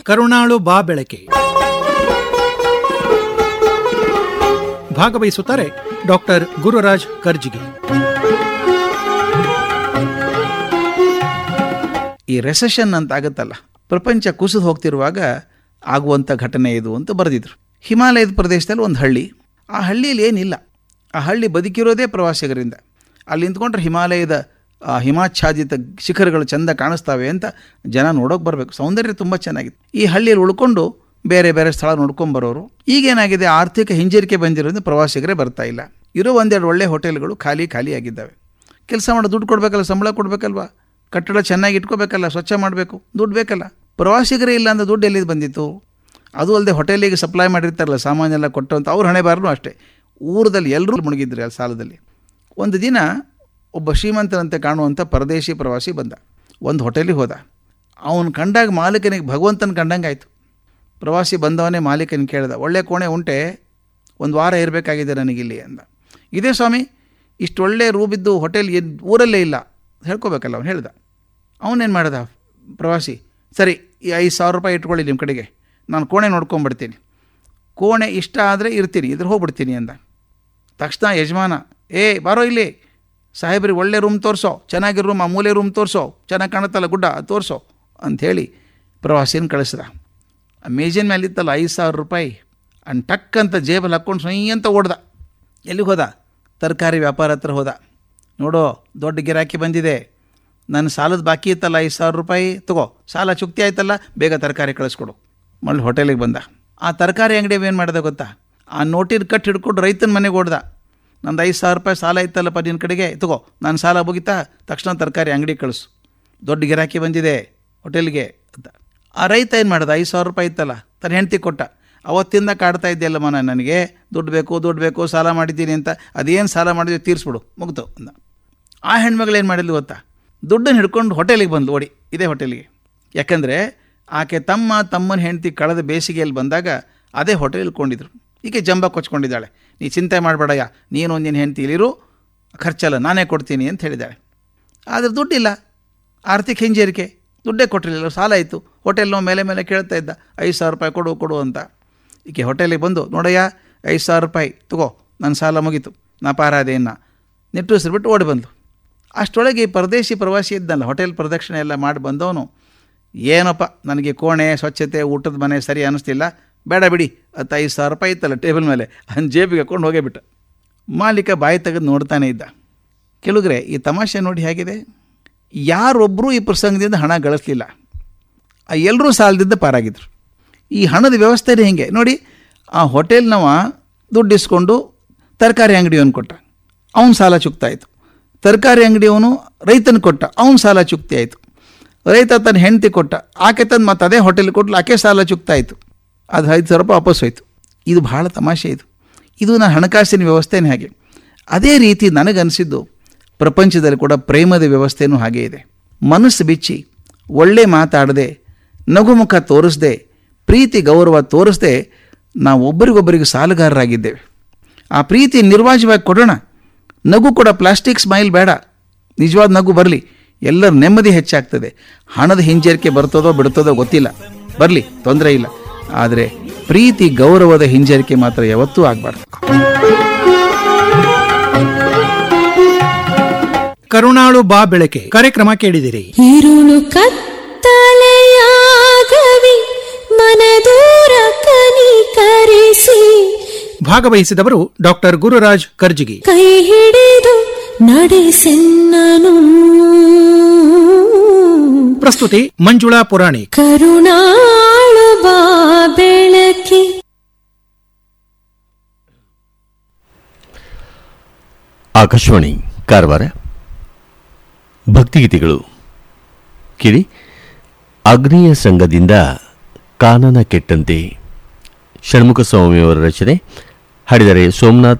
ಕರುಣಾಳು ಬಾ ಬೆಳಕೆ ಭಾಗವಹಿಸುತ್ತಾರೆ ಡಾಕ್ಟರ್ ಗುರುರಾಜ್ ಕರ್ಜಿಗೆ ಈ ರೆಸೆಷನ್ ಅಂತ ಆಗುತ್ತಲ್ಲ ಪ್ರಪಂಚ ಕುಸಿದು ಹೋಗ್ತಿರುವಾಗ ಆಗುವಂಥ ಘಟನೆ ಇದು ಅಂತ ಬರೆದಿದ್ರು ಹಿಮಾಲಯದ ಪ್ರದೇಶದಲ್ಲಿ ಒಂದು ಹಳ್ಳಿ ಆ ಹಳ್ಳಿಯಲ್ಲಿ ಏನಿಲ್ಲ ಆ ಹಳ್ಳಿ ಬದುಕಿರೋದೇ ಪ್ರವಾಸಿಗರಿಂದ ಅಲ್ಲಿ ನಿಂತ್ಕೊಂಡ್ರೆ ಹಿಮಾಲಯದ ಆ ಹಿಮಾಚ್ಛಾದಿತ ಶಿಖರಗಳು ಚಂದ ಕಾಣಿಸ್ತಾವೆ ಅಂತ ಜನ ನೋಡೋಕೆ ಬರಬೇಕು ಸೌಂದರ್ಯ ತುಂಬ ಚೆನ್ನಾಗಿತ್ತು ಈ ಹಳ್ಳಿಯಲ್ಲಿ ಉಳ್ಕೊಂಡು ಬೇರೆ ಬೇರೆ ಸ್ಥಳ ನೋಡ್ಕೊಂಬರೋರು ಈಗೇನಾಗಿದೆ ಆರ್ಥಿಕ ಹಿಂಜರಿಕೆ ಬಂದಿರೋದ್ರಿಂದ ಪ್ರವಾಸಿಗರೇ ಬರ್ತಾ ಇಲ್ಲ ಇರೋ ಒಂದೆರಡು ಒಳ್ಳೆ ಹೋಟೆಲ್ಗಳು ಖಾಲಿ ಖಾಲಿ ಆಗಿದ್ದಾವೆ ಕೆಲಸ ಮಾಡೋ ದುಡ್ಡು ಕೊಡಬೇಕಲ್ಲ ಸಂಬಳ ಕೊಡಬೇಕಲ್ವಾ ಕಟ್ಟಡ ಚೆನ್ನಾಗಿ ಇಟ್ಕೋಬೇಕಲ್ಲ ಸ್ವಚ್ಛ ಮಾಡಬೇಕು ದುಡ್ಡು ಬೇಕಲ್ಲ ಪ್ರವಾಸಿಗರೇ ಇಲ್ಲ ಅಂದ್ರೆ ದುಡ್ಡು ಎಲ್ಲಿಂದ ಬಂದಿತ್ತು ಅದು ಅಲ್ಲದೆ ಹೋಟೆಲಿಗೆ ಸಪ್ಲೈ ಮಾಡಿರ್ತಾರಲ್ಲ ಸಾಮಾನೆಲ್ಲ ಕೊಟ್ಟು ಅಂತ ಅವ್ರ ಹಣೆ ಬಾರನು ಅಷ್ಟೇ ಊರದಲ್ಲಿ ಎಲ್ಲರೂ ಮುಳುಗಿದ್ರು ಆ ಸಾಲದಲ್ಲಿ ಒಂದು ದಿನ ಒಬ್ಬ ಶ್ರೀಮಂತರಂತೆ ಕಾಣುವಂಥ ಪರದೇಶಿ ಪ್ರವಾಸಿ ಬಂದ ಒಂದು ಹೋಟೆಲಿಗೆ ಹೋದ ಅವನು ಕಂಡಾಗ ಮಾಲೀಕನಿಗೆ ಭಗವಂತನ ಕಂಡಂಗೆ ಆಯಿತು ಪ್ರವಾಸಿ ಬಂದವನೇ ಮಾಲೀಕನ ಕೇಳ್ದ ಒಳ್ಳೆ ಕೋಣೆ ಉಂಟೆ ಒಂದು ವಾರ ಇರಬೇಕಾಗಿದೆ ನನಗಿಲ್ಲಿ ಅಂದ ಇದೇ ಸ್ವಾಮಿ ಇಷ್ಟು ಒಳ್ಳೆ ರೂಬಿದ್ದು ಹೋಟೆಲ್ ಎದ್ ಊರಲ್ಲೇ ಇಲ್ಲ ಹೇಳ್ಕೊಬೇಕಲ್ಲ ಅವ್ನು ಹೇಳ್ದ ಅವನೇನು ಮಾಡ್ದ ಪ್ರವಾಸಿ ಸರಿ ಈ ಐದು ಸಾವಿರ ರೂಪಾಯಿ ಇಟ್ಕೊಳ್ಳಿ ನಿಮ್ಮ ಕಡೆಗೆ ನಾನು ಕೋಣೆ ನೋಡ್ಕೊಂಬಿಡ್ತೀನಿ ಕೋಣೆ ಇಷ್ಟ ಆದರೆ ಇರ್ತೀನಿ ಇದ್ರ ಹೋಗ್ಬಿಡ್ತೀನಿ ಅಂದ ತಕ್ಷಣ ಯಜಮಾನ ಏ ಬಾರೋ ಇಲ್ಲಿ ಸಾಹೇಬ್ರಿಗೆ ಒಳ್ಳೆ ರೂಮ್ ತೋರಿಸೋ ಚೆನ್ನಾಗಿರೋ ರೂಮ್ ಆ ಮೂಲೆ ರೂಮ್ ತೋರಿಸೋ ಚೆನ್ನಾಗಿ ಕಾಣುತ್ತಲ್ಲ ಗುಡ್ಡ ಅದು ತೋರಿಸೋ ಅಂಥೇಳಿ ಪ್ರವಾಸಿನ ಕಳಿಸ್ದ ಆ ಮೇಜಿನ ಮೇಲೆ ಇತ್ತಲ್ಲ ಐದು ಸಾವಿರ ರೂಪಾಯಿ ಅನ್ ಟಕ್ ಅಂತ ಜೇಬಲ್ಲಿ ಹಾಕ್ಕೊಂಡು ಸೊಯ್ ಅಂತ ಓಡ್ದ ಎಲ್ಲಿಗೆ ಹೋದ ತರಕಾರಿ ವ್ಯಾಪಾರ ಹತ್ರ ಹೋದ ನೋಡೋ ದೊಡ್ಡ ಗಿರಾಕಿ ಬಂದಿದೆ ನನ್ನ ಸಾಲದ ಬಾಕಿ ಇತ್ತಲ್ಲ ಐದು ಸಾವಿರ ರೂಪಾಯಿ ತಗೋ ಸಾಲ ಚುಕ್ತಿ ಆಯ್ತಲ್ಲ ಬೇಗ ತರಕಾರಿ ಕಳಿಸ್ಕೊಡು ಮళ్ళీ ಹೋಟೆಲಿಗೆ ಬಂದ ಆ ತರಕಾರಿ ಅಂಗಡಿ ಏನು ಮಾಡಿದೆ ಗೊತ್ತಾ ಆ ನೋಟಿನ ಕಟ್ ಹಿಡ್ಕೊಂಡು ರೈತನ ಮನೆಗೆ ಓಡ್ದ ನಂದು ಐದು ಸಾವಿರ ರೂಪಾಯಿ ಸಾಲ ಇತ್ತಲ್ಲಪ್ಪ ನಿನ್ನ ಕಡೆಗೆ ತಗೋ ನಾನು ಸಾಲ ಮುಗಿತಾ ತಕ್ಷಣ ತರಕಾರಿ ಅಂಗಡಿ ಕಳಿಸು ದೊಡ್ಡ ಗಿರಾಕಿ ಬಂದಿದೆ ಹೋಟೆಲ್ಗೆ ಅಂತ ಆ ರೈತ ಏನು ಮಾಡ್ದ ಐದು ಸಾವಿರ ರೂಪಾಯಿ ಇತ್ತಲ್ಲ ತನ್ನ ಹೆಂಡ್ತಿ ಕೊಟ್ಟ ಅವತ್ತಿಂದ ಕಾಡ್ತಾ ಇದ್ದೆಲ್ಲಮ್ಮ ನಾನು ನನಗೆ ದುಡ್ಡು ಬೇಕು ದುಡ್ಡು ಬೇಕು ಸಾಲ ಮಾಡಿದ್ದೀನಿ ಅಂತ ಅದೇನು ಸಾಲ ಮಾಡಿದ್ವಿ ತೀರಿಸ್ಬಿಡು ಮುಗ್ತು ಅಂದ ಆ ಹೆಣ್ಮಗಳು ಏನು ಮಾಡಿದ್ಲು ಗೊತ್ತಾ ದುಡ್ಡನ್ನು ಹಿಡ್ಕೊಂಡು ಹೋಟೆಲಿಗೆ ಬಂದು ಓಡಿ ಇದೇ ಹೋಟೆಲಿಗೆ ಯಾಕಂದರೆ ಆಕೆ ತಮ್ಮ ತಮ್ಮನ ಹೆಂಡತಿ ಕಳೆದ ಬೇಸಿಗೆಯಲ್ಲಿ ಬಂದಾಗ ಅದೇ ಹೋಟೆಲ್ ಇಳ್ಕೊಂಡಿದ್ರು ಈಕೆ ಜಂಬ ಕೊಚ್ಕೊಂಡಿದ್ದಾಳೆ ನೀ ಚಿಂತೆ ಮಾಡಬೇಡಯ್ಯ ನೀನು ನಿನ್ನ ಹೆಂಡತಿ ಇಲ್ಲಿರು ಖರ್ಚಲ್ಲ ನಾನೇ ಕೊಡ್ತೀನಿ ಅಂತ ಹೇಳಿದ್ದಾಳೆ ಆದರೆ ದುಡ್ಡಿಲ್ಲ ಆರ್ಥಿಕ ಹಿಂಜರಿಕೆ ದುಡ್ಡೇ ಕೊಟ್ಟಿರಲಿಲ್ಲ ಸಾಲ ಇತ್ತು ಹೋಟೆಲ್ನೋ ಮೇಲೆ ಮೇಲೆ ಕೇಳ್ತಾ ಇದ್ದ ಐದು ಸಾವಿರ ರೂಪಾಯಿ ಕೊಡು ಕೊಡು ಅಂತ ಈಕೆ ಹೋಟೆಲಿಗೆ ಬಂದು ನೋಡಯ್ಯ ಐದು ಸಾವಿರ ರೂಪಾಯಿ ತಗೋ ನನ್ನ ಸಾಲ ಮುಗೀತು ನಾ ಪಾರಾದೇನ ನಿಟ್ಟುಸಿರ್ಬಿಟ್ಟು ಓಡಿ ಬಂದು ಅಷ್ಟರೊಳಗೆ ಈ ಪರದೇಶಿ ಪ್ರವಾಸಿ ಇದ್ದಲ್ಲ ಹೋಟೆಲ್ ಪ್ರದಕ್ಷಿಣೆ ಎಲ್ಲ ಮಾಡಿ ಬಂದವನು ಏನಪ್ಪ ನನಗೆ ಕೋಣೆ ಸ್ವಚ್ಛತೆ ಊಟದ ಮನೆ ಸರಿ ಅನ್ನಿಸ್ತಿಲ್ಲ ಬೇಡ ಬಿಡಿ ಹತ್ತು ಐದು ಸಾವಿರ ರೂಪಾಯಿ ಇತ್ತಲ್ಲ ಟೇಬಲ್ ಮೇಲೆ ಅವ್ನ ಜೇಬಿಗೆ ಹಾಕೊಂಡು ಹೋಗೇ ಬಿಟ್ಟ ಮಾಲೀಕ ಬಾಯಿ ತೆಗೆದು ನೋಡ್ತಾನೆ ಇದ್ದ ಕೆಲವ್ರೆ ಈ ತಮಾಷೆ ನೋಡಿ ಹೇಗಿದೆ ಯಾರೊಬ್ಬರೂ ಈ ಪ್ರಸಂಗದಿಂದ ಹಣ ಗಳಿಸ್ಲಿಲ್ಲ ಎಲ್ಲರೂ ಸಾಲದಿಂದ ಪಾರಾಗಿದ್ರು ಈ ಹಣದ ವ್ಯವಸ್ಥೆನೇ ಹಿಂಗೆ ನೋಡಿ ಆ ಹೋಟೆಲ್ನವ ದುಡ್ಡು ಇಸ್ಕೊಂಡು ತರಕಾರಿ ಅಂಗಡಿಯವನು ಕೊಟ್ಟ ಅವನ ಸಾಲ ಚುಕ್ತಾಯಿತು ತರಕಾರಿ ಅಂಗಡಿಯವನು ರೈತನ ಕೊಟ್ಟ ಅವನ ಸಾಲ ಚುಕ್ತಿ ಆಯಿತು ರೈತ ತನ್ನ ಹೆಂಡತಿ ಕೊಟ್ಟ ಆಕೆ ತಂದು ಮತ್ತೆ ಅದೇ ಹೋಟೆಲ್ ಕೊಟ್ಟಲು ಆಕೆ ಸಾಲ ಚುಕ್ತಾಯಿತು ಅದು ಐದು ಸಾವಿರ ರೂಪಾಯಿ ವಾಪಸ್ ಹೋಯ್ತು ಇದು ಭಾಳ ತಮಾಷೆ ಇದು ಇದು ನನ್ನ ಹಣಕಾಸಿನ ವ್ಯವಸ್ಥೆನೇ ಹಾಗೆ ಅದೇ ರೀತಿ ನನಗನ್ನಿಸಿದ್ದು ಪ್ರಪಂಚದಲ್ಲಿ ಕೂಡ ಪ್ರೇಮದ ವ್ಯವಸ್ಥೆಯೂ ಹಾಗೇ ಇದೆ ಮನಸ್ಸು ಬಿಚ್ಚಿ ಒಳ್ಳೆ ಮಾತಾಡದೆ ನಗುಮುಖ ತೋರಿಸದೆ ಪ್ರೀತಿ ಗೌರವ ತೋರಿಸದೆ ನಾವು ಒಬ್ಬರಿಗೊಬ್ಬರಿಗೆ ಸಾಲಗಾರರಾಗಿದ್ದೇವೆ ಆ ಪ್ರೀತಿ ನಿರ್ವಾಜವಾಗಿ ಕೊಡೋಣ ನಗು ಕೂಡ ಪ್ಲಾಸ್ಟಿಕ್ ಸ್ಮೈಲ್ ಬೇಡ ನಿಜವಾದ ನಗು ಬರಲಿ ಎಲ್ಲರ ನೆಮ್ಮದಿ ಹೆಚ್ಚಾಗ್ತದೆ ಹಣದ ಹಿಂಜರಿಕೆ ಬರ್ತದೋ ಬಿಡ್ತದೋ ಗೊತ್ತಿಲ್ಲ ಬರಲಿ ತೊಂದರೆ ಇಲ್ಲ ಆದರೆ ಪ್ರೀತಿ ಗೌರವದ ಹಿಂಜರಿಕೆ ಮಾತ್ರ ಯಾವತ್ತೂ ಆಗಬಾರ್ದು ಕರುಣಾಳು ಬಾ ಬೆಳಕೆ ಕಾರ್ಯಕ್ರಮ ಕೇಳಿದಿರಿ ഇരുളു കത്തലയാകവി മനദൂര ಕನಿಕರಿಸಿ ಭಾಗವಹಿಸಿದವರು ಡಾಕ್ಟರ್ ಗುರುರಾಜ್ ಕರ್ಜಿಗಿ ಕೈ ಹಿಡಿದು ನಡೆಸೆನ್ನನು ಪ್ರಸ್ತುತಿ ಮಂಜುಳಾ ಪುರಾಣಿಕ್ ಕರುಣಾಳು ಬಾ ಬೆಳಕಿ ಆಕಾಶವಾಣಿ ಕಾರವಾರ ಭಕ್ತಿಗೀತೆಗಳು ಕಿರಿ ಅಗ್ನಿಯ ಸಂಘದಿಂದ ಕಾನನ ಕೆಟ್ಟಂತೆ ಷಣ್ಮುಖ ಸ್ವಾಮಿಯವರ ರಚನೆ ಹಾಡಿದರೆ ಸೋಮನಾಥ್